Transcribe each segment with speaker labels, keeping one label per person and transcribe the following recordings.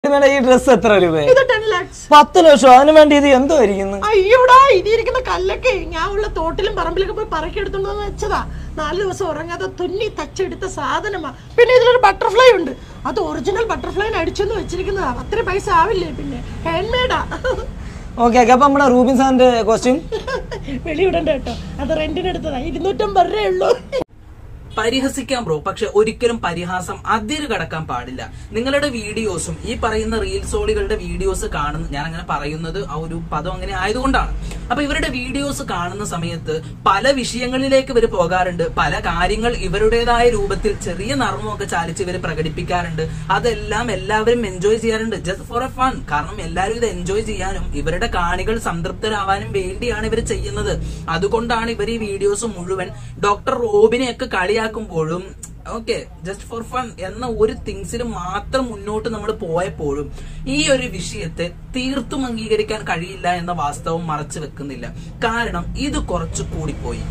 Speaker 1: madam ഈ dress എത്ര രൂപ
Speaker 2: ഇത് ടെൻ ലാക്സ്
Speaker 1: പത്ത് ലക്ഷം അതിനു വേണ്ടി ഇത് എന്തോ ഇരിക്കുന്നു
Speaker 2: അയ്യോടാ ഇതിരിക്കുന്ന കല്ലൊക്കെ ഞാൻ ഉള്ള തോട്ടിലും പറമ്പിലൊക്കെ പോയി പറക്കിയെടുത്തോണ്ട് വന്ന് വെച്ചതാ നാല് ദിവസം ഉറങ്ങാതെ തുന്നി തച്ചെടുത്ത സാധനമാ പിന്നെ ഇതിലൊരു ബട്ടർഫ്ലൈ ഉണ്ട് അത് ഒറിജിനൽ ബട്ടർഫ്ലൈനെ അടിച്ചൊന്ന് വെച്ചിരിക്കുന്നതാ അത്ര പൈസ ആവില്ലേ പിന്നെ ഹാൻഡ്മെയ്ഡാ
Speaker 1: ഓക്കെ ഓക്കെ അപ്പൊ നമ്മുടെ റൂബിൻ സാറിന്റെ കോസ്റ്റ്യൂം
Speaker 2: വെളിയിടണ്ട കേട്ടോ അത് റെന്റിനെടുത്തതാ ഇരുന്നൂറ്റമ്പത് രൂപയേ ഉള്ളൂ
Speaker 3: പരിഹസിക്കാം ബ്രോ പക്ഷെ ഒരിക്കലും പരിഹാസം അതിര് കടക്കാൻ പാടില്ല നിങ്ങളുടെ വീഡിയോസും ഈ പറയുന്ന റീൽസോളികളുടെ വീഡിയോസ് കാണുന്ന ഞാൻ അങ്ങനെ പറയുന്നത് ആ ഒരു പദം അങ്ങനെ ആയതുകൊണ്ടാണ് അപ്പൊ ഇവരുടെ വീഡിയോസ് കാണുന്ന സമയത്ത് പല വിഷയങ്ങളിലേക്ക് ഇവർ പോകാറുണ്ട് പല കാര്യങ്ങൾ ഇവരുടേതായ രൂപത്തിൽ ചെറിയ നർമ്മമൊക്കെ ചാലിച്ച് ഇവർ പ്രകടിപ്പിക്കാറുണ്ട് അതെല്ലാം എല്ലാവരും എൻജോയ് ചെയ്യാറുണ്ട് ജസ്റ്റ് ഫോർ എ ഫൺ കാരണം എല്ലാവരും ഇത് എൻജോയ് ചെയ്യാനും ഇവരുടെ കാണികൾ സംതൃപ്തരാവാനും വേണ്ടിയാണ് ഇവർ ചെയ്യുന്നത് അതുകൊണ്ടാണ് ഇവർ ഈ വീഡിയോസ് മുഴുവൻ ഡോക്ടർ റോബിനെയൊക്കെ കളിയാക്കുമ്പോഴും ഓക്കെ ജസ്റ്റ് ഫോർ ഫൺ എന്ന ഒരു തിങ്സിൽ മാത്രം മുന്നോട്ട് നമ്മൾ പോയപ്പോഴും ഈ ഒരു വിഷയത്തെ തീർത്തും അംഗീകരിക്കാൻ കഴിയില്ല എന്ന വാസ്തവം മറച്ചു വെക്കുന്നില്ല കാരണം ഇത് കുറച്ച് കൂടിപ്പോയി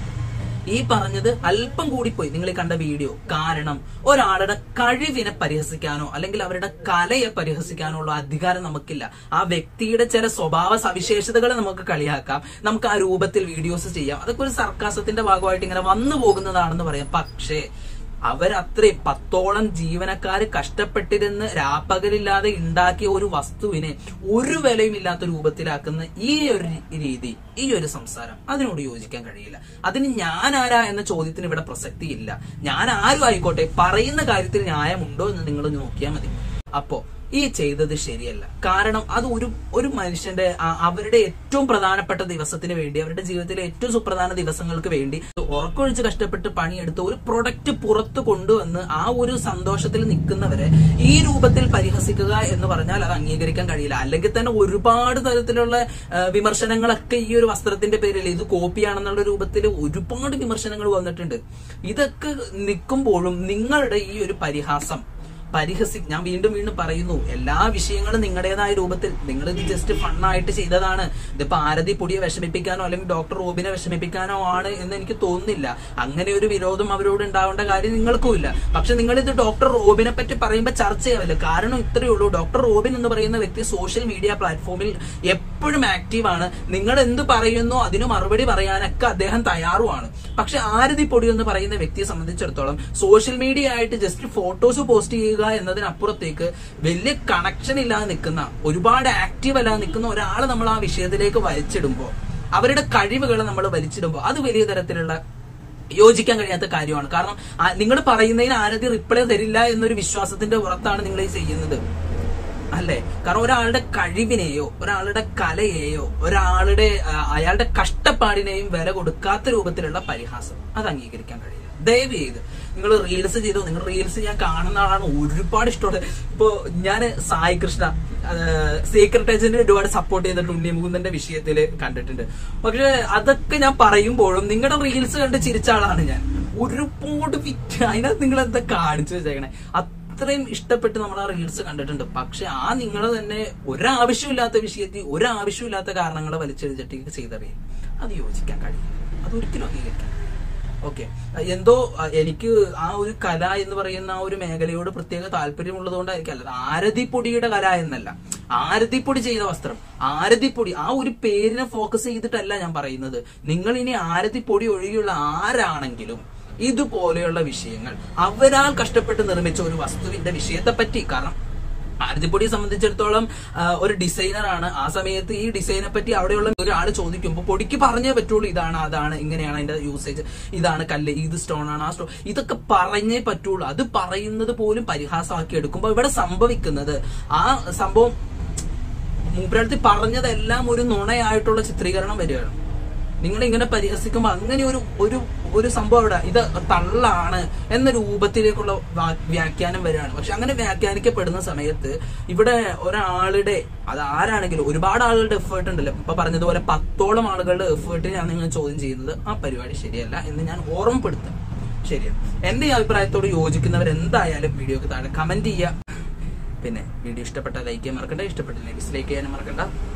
Speaker 3: ഈ പറഞ്ഞത് അല്പം കൂടിപ്പോയി നിങ്ങൾ ഈ കണ്ട വീഡിയോ കാരണം ഒരാളുടെ കഴിവിനെ പരിഹസിക്കാനോ അല്ലെങ്കിൽ അവരുടെ കലയെ പരിഹസിക്കാനോ ഉള്ള അധികാരം നമുക്കില്ല ആ വ്യക്തിയുടെ ചില സ്വഭാവ സവിശേഷതകളെ നമുക്ക് കളിയാക്കാം നമുക്ക് ആ രൂപത്തിൽ വീഡിയോസ് ചെയ്യാം അതൊക്കെ ഒരു സർക്കാസത്തിന്റെ ഭാഗമായിട്ട് ഇങ്ങനെ വന്നു പോകുന്നതാണെന്ന് പറയാം പക്ഷേ അവരത്രയും പത്തോളം ജീവനക്കാര് കഷ്ടപ്പെട്ടിരുന്ന് രാപ്പകലില്ലാതെ ഉണ്ടാക്കിയ ഒരു വസ്തുവിനെ ഒരു വിലയും ഇല്ലാത്ത രൂപത്തിലാക്കുന്ന ഈ ഒരു രീതി ഈ ഒരു സംസാരം അതിനോട് യോജിക്കാൻ കഴിയില്ല അതിന് ഞാൻ ആരാ എന്ന ചോദ്യത്തിന് ഇവിടെ പ്രസക്തിയില്ല ഞാൻ ആരും ആയിക്കോട്ടെ പറയുന്ന കാര്യത്തിൽ ന്യായമുണ്ടോ എന്ന് നിങ്ങൾ നോക്കിയാൽ മതി അപ്പോ ഈ ചെയ്തത് ശരിയല്ല കാരണം അത് ഒരു ഒരു മനുഷ്യന്റെ ആ- അവരുടെ ഏറ്റവും പ്രധാനപ്പെട്ട ദിവസത്തിന് വേണ്ടി അവരുടെ ജീവിതത്തിലെ ഏറ്റവും സുപ്രധാന ദിവസങ്ങൾക്ക് വേണ്ടി ഉറക്കൊഴിച്ച് കഷ്ടപ്പെട്ട് പണിയെടുത്ത് ഒരു പ്രൊഡക്റ്റ് പുറത്ത് കൊണ്ടുവന്ന് ആ ഒരു സന്തോഷത്തിൽ നിൽക്കുന്നവരെ ഈ രൂപത്തിൽ പരിഹസിക്കുക എന്ന് പറഞ്ഞാൽ അത് അംഗീകരിക്കാൻ കഴിയില്ല അല്ലെങ്കിൽ തന്നെ ഒരുപാട് തരത്തിലുള്ള ആ, വിമർശനങ്ങളൊക്കെ ഈ ഒരു വസ്ത്രത്തിന്റെ പേരിൽ ഇത് കോപ്പിയാണെന്നുള്ള രൂപത്തിൽ ഒരുപാട് വിമർശനങ്ങൾ വന്നിട്ടുണ്ട് ഇതൊക്കെ നിൽക്കുമ്പോഴും നിങ്ങളുടെ ഈ ഒരു പരിഹാസം പരിഹസി ഞാൻ വീണ്ടും വീണ്ടും പറയുന്നു എല്ലാ വിഷയങ്ങളും നിങ്ങളുടേതായ രൂപത്തിൽ നിങ്ങൾ ഇത് ജസ്റ്റ് ഫണ്ണായിട്ട് ചെയ്തതാണ് ഇതിപ്പോ ആരതി പൊടിയെ വിഷമിപ്പിക്കാനോ അല്ലെങ്കിൽ ഡോക്ടർ റോബിനെ വിഷമിപ്പിക്കാനോ ആണ് എന്ന് എനിക്ക് തോന്നുന്നില്ല അങ്ങനെ ഒരു വിരോധം അവരോട് ഉണ്ടാവേണ്ട കാര്യം നിങ്ങൾക്കും ഇല്ല പക്ഷെ നിങ്ങൾ ഇത് ഡോക്ടർ റോബിനെ പറ്റി പറയുമ്പോൾ ചർച്ച ചെയ്യാവില്ല കാരണം ഇത്രയേ ഉള്ളൂ ഡോക്ടർ റോബിൻ എന്ന് പറയുന്ന വ്യക്തി സോഷ്യൽ മീഡിയ പ്ലാറ്റ്ഫോമിൽ എപ്പോഴും ആക്റ്റീവാണ് നിങ്ങൾ എന്ത് പറയുന്നോ അതിന് മറുപടി പറയാനൊക്കെ അദ്ദേഹം തയ്യാറുമാണ് പക്ഷെ ആരതി പൊടി എന്ന് പറയുന്ന വ്യക്തിയെ സംബന്ധിച്ചിടത്തോളം സോഷ്യൽ മീഡിയ ആയിട്ട് ജസ്റ്റ് ഫോട്ടോസ് പോസ്റ്റ് ചെയ്യുക എന്നതിനപ്പുറത്തേക്ക് വലിയ കണക്ഷൻ ഇല്ലാതെ നിൽക്കുന്ന ഒരുപാട് ആക്റ്റീവ് അല്ലാതെ നിൽക്കുന്ന ഒരാളെ നമ്മൾ ആ വിഷയത്തിലേക്ക് വലിച്ചിടുമ്പോൾ അവരുടെ കഴിവുകളെ നമ്മൾ വലിച്ചിടുമ്പോൾ അത് വലിയ തരത്തിലുള്ള യോജിക്കാൻ കഴിയാത്ത കാര്യമാണ് കാരണം നിങ്ങൾ പറയുന്നതിന് ആരതി റിപ്ലൈ തരില്ല എന്നൊരു വിശ്വാസത്തിന്റെ പുറത്താണ് നിങ്ങൾ ഈ ചെയ്യുന്നത് അല്ലേ കാരണം ഒരാളുടെ കഴിവിനെയോ ഒരാളുടെ കലയെയോ ഒരാളുടെ ആ, അയാളുടെ കഷ്ടപ്പാടിനെയും വില കൊടുക്കാത്ത രൂപത്തിലുള്ള പരിഹാസം അത് അംഗീകരിക്കാൻ കഴിയില്ല ദയവ് ചെയ്ത് നിങ്ങൾ റീൽസ് ചെയ്തോ നിങ്ങൾ റീൽസ് ഞാൻ കാണുന്ന ആളാണ് ഒരുപാട് ഇഷ്ടമുള്ളത് ഇപ്പോ ഞാൻ സായി കൃഷ്ണ സീക്രട്ട് ഏജന്റ് ഒരുപാട് സപ്പോർട്ട് ചെയ്തിട്ട് ഉണ്ണി മുകുന്ദന്റെ വിഷയത്തിൽ കണ്ടിട്ടുണ്ട് പക്ഷെ അതൊക്കെ ഞാൻ പറയുമ്പോഴും നിങ്ങളുടെ റീൽസ് കണ്ട് ചിരിച്ച ആളാണ് ഞാൻ ഒരുപാട് വിറ്റ് അതിനകത്ത് നിങ്ങൾ എന്താ കാണിച്ചു വെച്ചേക്കണേ അത്രയും ഇഷ്ടപ്പെട്ട് നമ്മൾ ആ റീൽസ് കണ്ടിട്ടുണ്ട് പക്ഷെ ആ നിങ്ങൾ തന്നെ ഒരാവശ്യമില്ലാത്ത വിഷയത്തിൽ ഒരാവശ്യമില്ലാത്ത കാരണങ്ങളെ വലിച്ചെഴുതിട്ട് ചെയ്തറിയും അത് യോജിക്കാൻ കഴിയും അത് ഒരിക്കലും അംഗീകരിക്കാൻ ഓക്കെ എന്തോ അഹ് എനിക്ക് ആ ഒരു കല എന്ന് പറയുന്ന ആ ഒരു മേഖലയോട് പ്രത്യേക താല്പര്യമുള്ളത് കൊണ്ടായിരിക്കും അല്ല ആരതിപ്പൊടിയുടെ കല എന്നല്ല ആരതിപ്പൊടി ചെയ്ത വസ്ത്രം ആരതിപ്പൊടി ആ ഒരു പേരിനെ ഫോക്കസ് ചെയ്തിട്ടല്ല ഞാൻ പറയുന്നത് നിങ്ങൾ ഇനി ആരതിപ്പൊടി ഒഴികെയുള്ള ആരാണെങ്കിലും ഇതുപോലെയുള്ള വിഷയങ്ങൾ അവരാൽ കഷ്ടപ്പെട്ട് നിർമ്മിച്ച ഒരു വസ്തുവിന്റെ വിഷയത്തെ പറ്റി കാരണം ആരതിപ്പൊടിയെ സംബന്ധിച്ചിടത്തോളം ആ, ഒരു ഡിസൈനർ ആണ് ആ സമയത്ത് ഈ ഡിസൈനെ പറ്റി അവിടെയുള്ള ഒരാൾ ചോദിക്കുമ്പോൾ പൊടിക്ക് പറഞ്ഞേ പറ്റുള്ളൂ ഇതാണ് അതാണ് ഇങ്ങനെയാണ് അതിന്റെ യൂസേജ് ഇതാണ് കല്ല് ഇത് സ്റ്റോൺ ആണ് ആ സ്റ്റോൺ ഇതൊക്കെ പറഞ്ഞേ പറ്റുള്ളൂ അത് പറയുന്നത് പോലും പരിഹാസമാക്കി എടുക്കുമ്പോൾ ഇവിടെ സംഭവിക്കുന്നത് ആ സംഭവം മൂപ്പരടുത്ത് പറഞ്ഞതെല്ലാം ഒരു നുണയായിട്ടുള്ള ചിത്രീകരണം വരികയാണ് നിങ്ങൾ ഇങ്ങനെ പരിഹസിക്കുമ്പോൾ അങ്ങനെ ഒരു ഒരു ഒരു സംഭവം അവിടെ ഇത് തള്ളാണ് എന്ന രൂപത്തിലേക്കുള്ള വാ- വ്യാഖ്യാനം വരികയാണ് പക്ഷെ അങ്ങനെ വ്യാഖ്യാനിക്കപ്പെടുന്ന സമയത്ത് ഇവിടെ ഒരാളുടെ അത് ആരാണെങ്കിലും ഒരുപാട് ആളുകളുടെ എഫേർട്ട് ഉണ്ടല്ലോ ഇപ്പൊ പറഞ്ഞതുപോലെ പത്തോളം ആളുകളുടെ എഫേർട്ട് ഞാൻ നിങ്ങൾ ചോദ്യം ചെയ്യുന്നത് ആ പരിപാടി ശരിയല്ല എന്ന് ഞാൻ ഓർമ്മപ്പെടുത്താം ശരിയാണ് എന്റെ ഈ അഭിപ്രായത്തോട് യോജിക്കുന്നവർ എന്തായാലും വീഡിയോക്ക് താഴെ കമന്റ് ചെയ്യുക പിന്നെ വീഡിയോ ഇഷ്ടപ്പെട്ട ലൈക്ക് ചെയ്യാൻ മറക്കണ്ട ഇഷ്ടപ്പെട്ടില്ല ഡിസ്ലൈക്ക് ചെയ്യാനും മറക്കണ്ട